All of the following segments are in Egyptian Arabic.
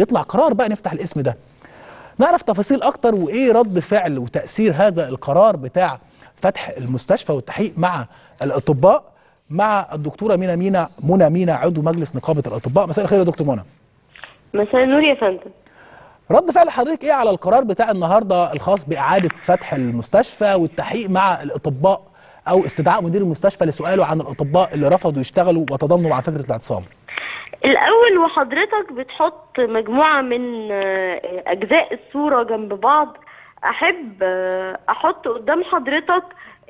يطلع قرار بقى نفتح الاسم ده نعرف تفاصيل اكتر وايه رد فعل وتاثير هذا القرار بتاع فتح المستشفى والتحقيق مع الاطباء مع الدكتوره مينا مينا منى مينا عضو مجلس نقابه الاطباء مساء الخير يا دكتور منى مساء النور يا فندم رد فعل حضرتك ايه على القرار بتاع النهارده الخاص باعاده فتح المستشفى والتحقيق مع الاطباء او استدعاء مدير المستشفى لسؤاله عن الاطباء اللي رفضوا يشتغلوا وتضامنوا مع فكره الاعتصام الاول وحضرتك بتحط مجموعه من آه، اجزاء الصوره جنب بعض احب آه، احط قدام حضرتك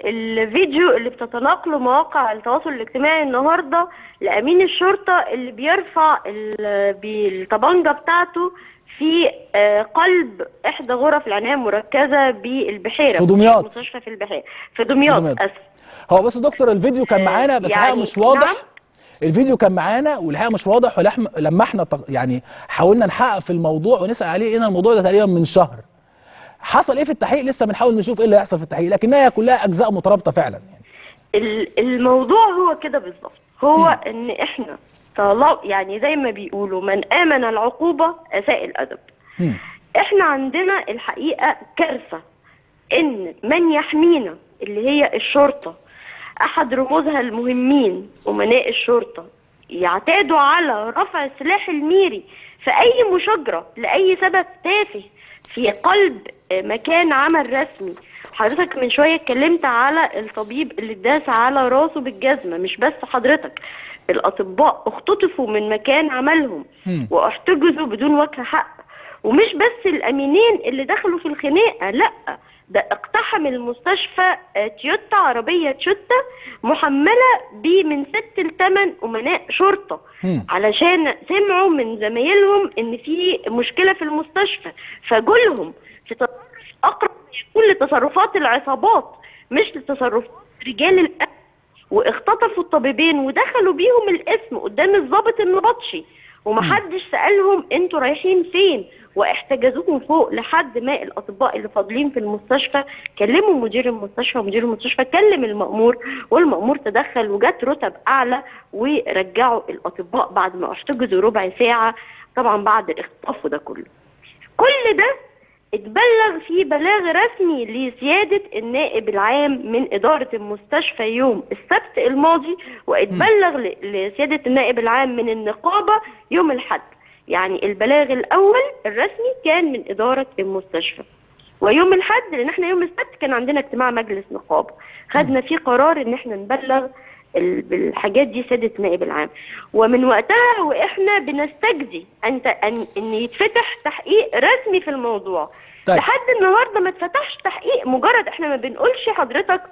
الفيديو اللي بتتناقله مواقع التواصل الاجتماعي النهارده لامين الشرطه اللي بيرفع ال- بالطبنجه بتاعته في آه، قلب احدى غرف العنايه المركزه بالبحيره في دمياط. مستشفى في البحيره في دمياط دمياط. اسف هو بس يا دكتور الفيديو كان آه، معانا بس يعني الحقيقه مش واضح نعم. الفيديو كان معانا والحقيقه مش واضح ولحم لما احنا تق- يعني حاولنا نحقق في الموضوع ونسال عليه هنا الموضوع ده تقريبا من شهر حصل ايه في التحقيق لسه بنحاول نشوف ايه اللي هيحصل في التحقيق لكنها كلها اجزاء مترابطه فعلا يعني ال- الموضوع هو كده بالظبط هو ان احنا طالما يعني زي ما بيقولوا من امن العقوبه اساء الادب مم. احنا عندنا الحقيقه كارثه ان من يحمينا اللي هي الشرطه احد رموزها المهمين امناء الشرطه يعتادوا على رفع السلاح الميري في اي مشاجره لاي سبب تافه في قلب آه، مكان عمل رسمي حضرتك من شويه اتكلمت على الطبيب اللي اتداس على راسه بالجزمه مش بس حضرتك الاطباء اختطفوا من مكان عملهم مم. واحتجزوا بدون وجه حق ومش بس الامينين اللي دخلوا في الخناقه لا ده اقتحم المستشفى آه، تويوتا عربيه تويوتا محمله بمن ست لثمان امناء شرطه مم. علشان سمعوا من زمايلهم ان في مشكله في المستشفى فجولهم في تصرف اقرب ما يكون لتصرفات العصابات مش لتصرفات رجال الامن واختطفوا الطبيبين ودخلوا بيهم الاسم قدام الضابط النبطشي ومحدش سألهم انتوا رايحين فين واحتجزوهم فوق لحد ما الاطباء اللي فاضلين في المستشفى كلموا مدير المستشفى ومدير المستشفى كلم المأمور والمأمور تدخل وجات رتب اعلى ورجعوا الاطباء بعد ما احتجزوا ربع ساعة طبعا بعد الاختطاف ده كله كل ده اتبلغ في بلاغ رسمي لسيادة النائب العام من إدارة المستشفى يوم السبت الماضي واتبلغ ل- لسيادة النائب العام من النقابة يوم الحد يعني البلاغ الأول الرسمي كان من إدارة المستشفى ويوم الحد لأن احنا يوم السبت كان عندنا اجتماع مجلس نقابة خدنا فيه قرار إن احنا نبلغ ال- بالحاجات دي سيادة النائب العام ومن وقتها واحنا بنستجدي ان ت- ان ان يتفتح تحقيق رسمي في الموضوع طيب. لحد النهارده ما اتفتحش تحقيق مجرد احنا ما بنقولش حضرتك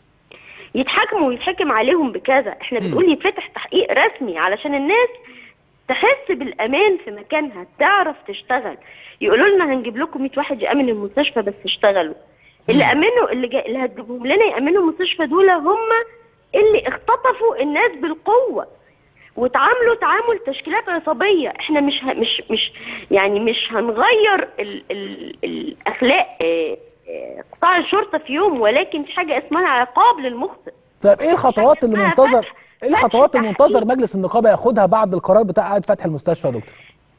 يتحاكموا ويتحكم عليهم بكذا احنا بنقول يتفتح تحقيق رسمي علشان الناس تحس بالامان في مكانها تعرف تشتغل يقولوا لنا هنجيب لكم 100 واحد يامن المستشفى بس اشتغلوا اللي امنوا اللي جا... اللي هتجيبهم لنا يامنوا المستشفى دول هم اللي اختطفوا الناس بالقوه وتعاملوا تعامل تشكيلات عصابيه احنا مش ه... مش مش يعني مش هنغير ال... ال... الاخلاق اه، اه، قطاع الشرطه في يوم ولكن في حاجه اسمها عقاب للمخطئ طيب ايه الخطوات اللي اسمها منتظر فتح- ايه فتح الخطوات تحقيق. المنتظر مجلس النقابه ياخدها بعد القرار بتاع اعاده فتح المستشفى يا دكتور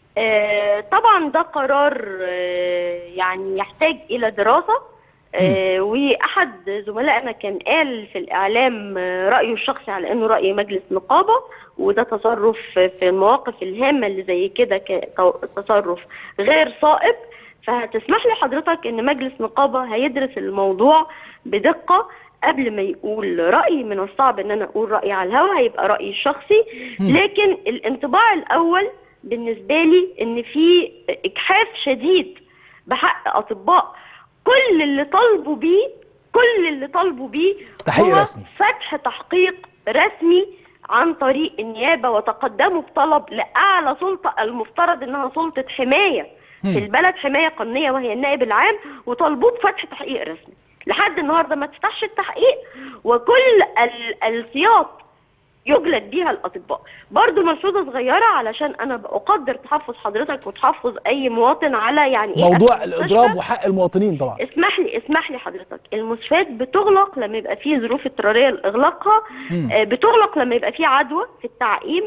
آه، طبعا ده قرار آه، يعني يحتاج الى دراسه آه، واحد زملائنا كان قال في الاعلام آه، رايه الشخصي على انه راي مجلس نقابه وده تصرف في المواقف الهامه اللي زي كده ك- تصرف غير صائب فهتسمح لي حضرتك ان مجلس نقابه هيدرس الموضوع بدقه قبل ما يقول رأي من الصعب ان انا اقول رأيي على الهوا هيبقى رأيي الشخصي لكن الانطباع الاول بالنسبة لي ان في اجحاف شديد بحق اطباء كل اللي طالبوا بيه كل اللي طالبوا بيه تحقيق هو رسمي. فتح تحقيق رسمي عن طريق النيابة وتقدموا بطلب لأعلى سلطة المفترض إنها سلطة حماية في البلد حماية قانونية وهي النائب العام وطالبوه بفتح تحقيق رسمي لحد النهاردة ما تفتحش التحقيق وكل ال- السياط يجلد بيها الأطباء برضو ملحوظة صغيرة علشان أنا بقدر تحفظ حضرتك وتحفظ أي مواطن على يعني إيه موضوع أكل المستشفى. الاضراب وحق المواطنين طبعا اسمح لي اسمح لي حضرتك المستشفيات بتغلق لما يبقى فيه ظروف اضطراريه لاغلاقها آه، بتغلق لما يبقى فيه عدوى في التعقيم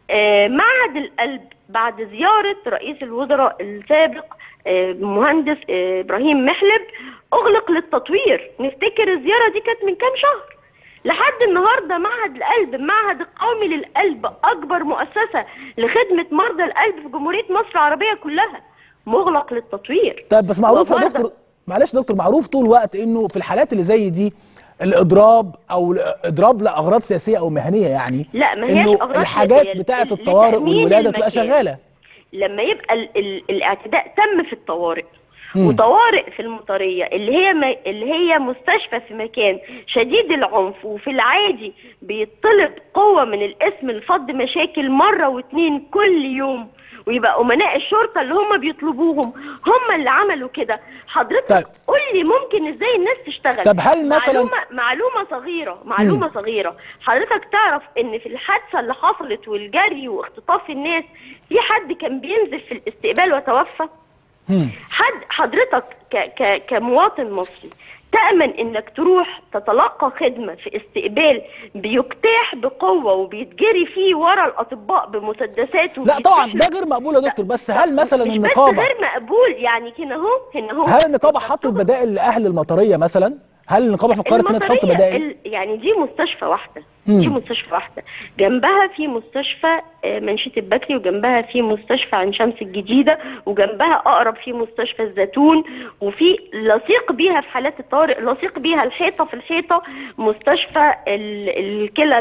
آه، معهد القلب بعد زيارة رئيس الوزراء السابق آه، مهندس آه، إبراهيم محلب أغلق للتطوير نفتكر الزيارة دي كانت من كام شهر لحد النهاردة معهد القلب المعهد القومي للقلب أكبر مؤسسة لخدمة مرضى القلب في جمهورية مصر العربية كلها مغلق للتطوير طيب بس معروف يا وبرضه- دكتور معلش يا دكتور معروف طول الوقت انه في الحالات اللي زي دي الاضراب او الاضراب لاغراض سياسيه او مهنيه يعني لا، ما هياش انه أغراض الحاجات سياسية، بتاعه ل- الطوارئ لتأمين والولاده تبقى المكان. شغاله لما يبقى ال ال الاعتداء تم في الطوارئ مم. وطوارئ في المطرية اللي هي ما اللي هي مستشفى في مكان شديد العنف وفي العادي بيطلب قوة من الاسم لفض مشاكل مرة واتنين كل يوم ويبقى أمناء الشرطة اللي هم بيطلبوهم هم اللي عملوا كده حضرتك طيب. قول لي ممكن ازاي الناس تشتغل طب هل مثلاً- معلومة معلومة صغيرة معلومة صغيرة حضرتك تعرف ان في الحادثة اللي حصلت والجري واختطاف الناس في حد كان بينزل في الاستقبال وتوفى مم. حد حضرتك ك ك كمواطن مصري تأمن انك تروح تتلقى خدمة في استقبال بيجتاح بقوة وبيتجري فيه ورا الاطباء بمسدسات لا طبعا وبيتفشل- ده غير مقبول يا دكتور بس هل مثلا مش بس النقابه غير مقبول يعني هنا اهو هنا اهو هل النقابه حطت بدائل لاهل المطريه مثلا هل النقابه فكرت انها تحط المطرية بدائل ال- يعني دي مستشفى واحدة مم. دي مستشفى واحدة جنبها في مستشفى آه، منشية البكري وجنبها في مستشفى عين شمس الجديدة وجنبها أقرب في مستشفى الزيتون وفي لصيق بيها في حالات الطوارئ لصيق بيها الحيطة في الحيطة مستشفى ال- الكلى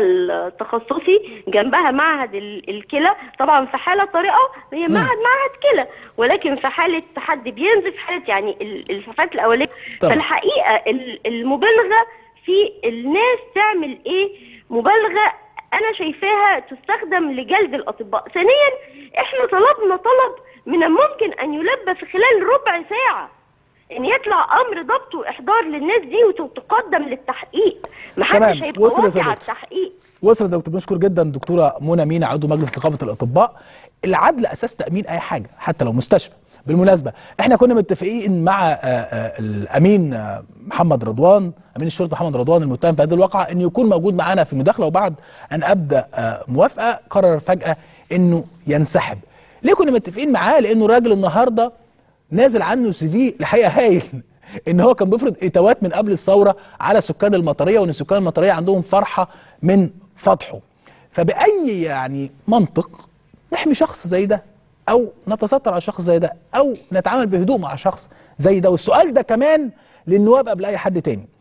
التخصصي جنبها معهد ال- الكلى طبعا في حالة طارئة هي معهد معهد كلى ولكن في حالة حد بينزل في حالة يعني ال- الوفاة الأولية طبعا. فالحقيقة ال- المبالغة في الناس تعمل ايه مبالغة انا شايفاها تستخدم لجلد الاطباء ثانيا احنا طلبنا طلب من الممكن ان يلبى في خلال ربع ساعة ان يطلع امر ضبط واحضار للناس دي وتقدم للتحقيق محدش تمام، هيبقى وصلت واطي يا على دكتور. التحقيق وصلت يا دكتور بنشكر جدا دكتوره منى مينا عضو مجلس نقابه الاطباء العدل اساس تامين اي حاجه حتى لو مستشفى بالمناسبه احنا كنا متفقين مع آه، آه، الامين آه، محمد رضوان امين الشرطه محمد رضوان المتهم في هذه الواقعه ان يكون موجود معانا في مداخله وبعد ان ابدا آه، موافقه قرر فجاه انه ينسحب ليه كنا متفقين معاه لانه الراجل النهارده نازل عنه سي في الحقيقه هايل ان هو كان بيفرض اتوات من قبل الثوره على سكان المطريه وان سكان المطريه عندهم فرحه من فتحه فباي يعني منطق نحمي شخص زي ده او نتستر على شخص زي ده او نتعامل بهدوء مع شخص زي ده والسؤال ده كمان للنواب قبل اي حد تاني